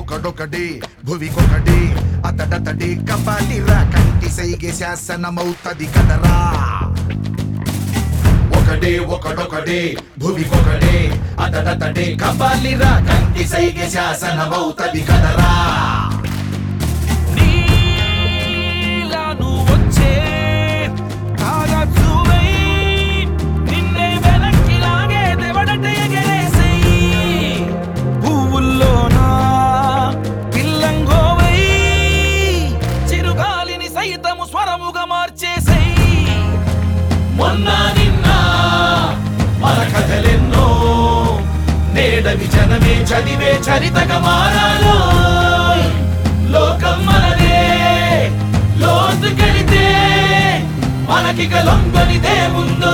ఒకడొకడే భువికొకడే అతడతడే కపాలిరా కంటి సైగే శాసనమవుతది కదరా ఒకడే ఒకడొకడే భువికొకడే అతడతడే కపాలిరా కంటి సైగే శాసనమవుతది కదరా నీలాను వచ్చే కాగజువై నిన్నే వెనక్కి లాగే దెవడటే ఎగరేసేయి పువ్వుల్లోన పిల్లంగోవై చిరుగాలిని సైతము స్వరముగా మార్చేసేయి మొన్న నిన్న మన కథలెన్నో నేడవి జనమే చదివే చరితగా మారాలో లోకం మనదే లోతుకెళితే మనకిక లొంగనిదేముందో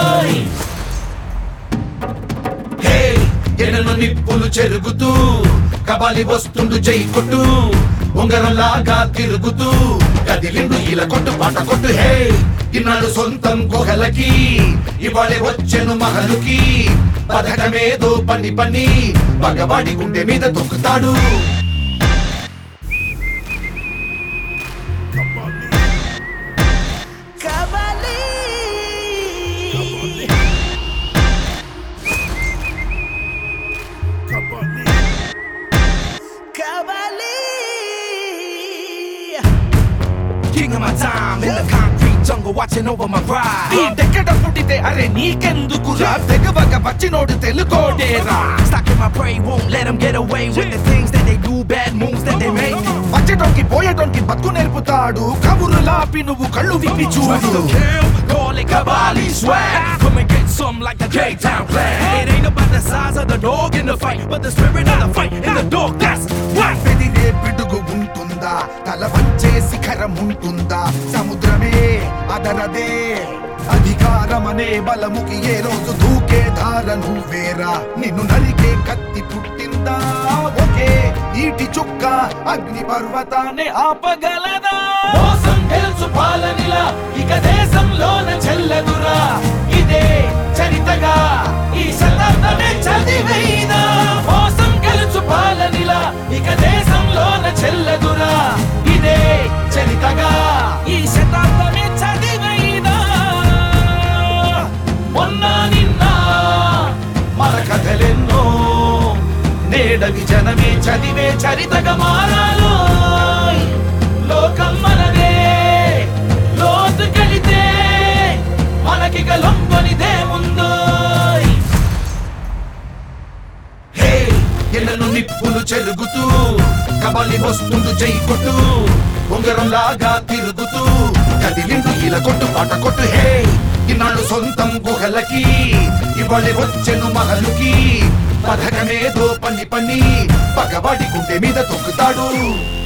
హే ఎనను నిప్పులు చెరుగుతూ కబాలి వస్తుండు జై కొట్టు ఉంగరంలాగా తిరుగుతూ కదిలిండు ఇలా కొట్టు పాట కొట్టు హే ఇన్నాడు సొంతం గుహలకి ఇవాళే వచ్చెను మహలుకి పథకమేదో పని పని పగవాడి గుండె మీద తొక్కుతాడు King of my time in the concrete jungle watching over my ride ఎక్కడ పుట్టితే అరే నీకెందుకురా తెగవక వచ్చినోడు తెలుకోడేరా Stuck in my prey, won't let them get away with the things that they do, bad moves that they make. వచ్చేటోనికి పోయేటోనికి బతుకు నేర్పుతాడు కబురులాపి నువ్వు కళ్ళు విప్పి చూడు Call it Kabali swag. Come and get some like the K-Town clan. It ain't about the size of the dog in the fight, but the spirit of the fight in the dog. That's what. పెదిరే పిడుగు ఉంటుందా తల వంచే శిఖరం ఉంటుందా సముద్రమే అదరదే అధికారమనే బలముకి ఏ రోజు దూకే ధార నువ్వేరా నిన్ను నరికే కత్తి పుట్టిందా ఒకే ఈటి చుక్క అగ్ని పర్వతాన్ని ఆపగలదా మోసం గెలుచు పాలనిలా ఇక దేశంలోన చెల్లదురా ఇదే చరితగా ఈ శతాబ్దమే చదివైనా మోసం గెలుచు పాలనిలా ఇక దేశంలోన చెల్లదురా ఇదే చరితగా ఈ శతాబ్దమే చదివైనా మొన్న నిన్న మన కథలెన్నో నేడవి జనమే చదివే చరితగా మారాలో లోకం మనదే లోతుకెళితే మనకిక లొంగనిదేముందో హే ఎన్నను నిప్పులు చెరుగుతూ కబలి వస్తుండు జై కొట్టు ఉంగరం లాగా తిరుగుతూ కదిలిండు ఇలా కొట్టు పాట కొట్టు హే ఇన్నాళ్ళు సొంతం గుహలకి ఇవాళ వచ్చెను మహలుకి పథకమేదో పని పని పగవాడి గుండె మీద తొక్కుతాడు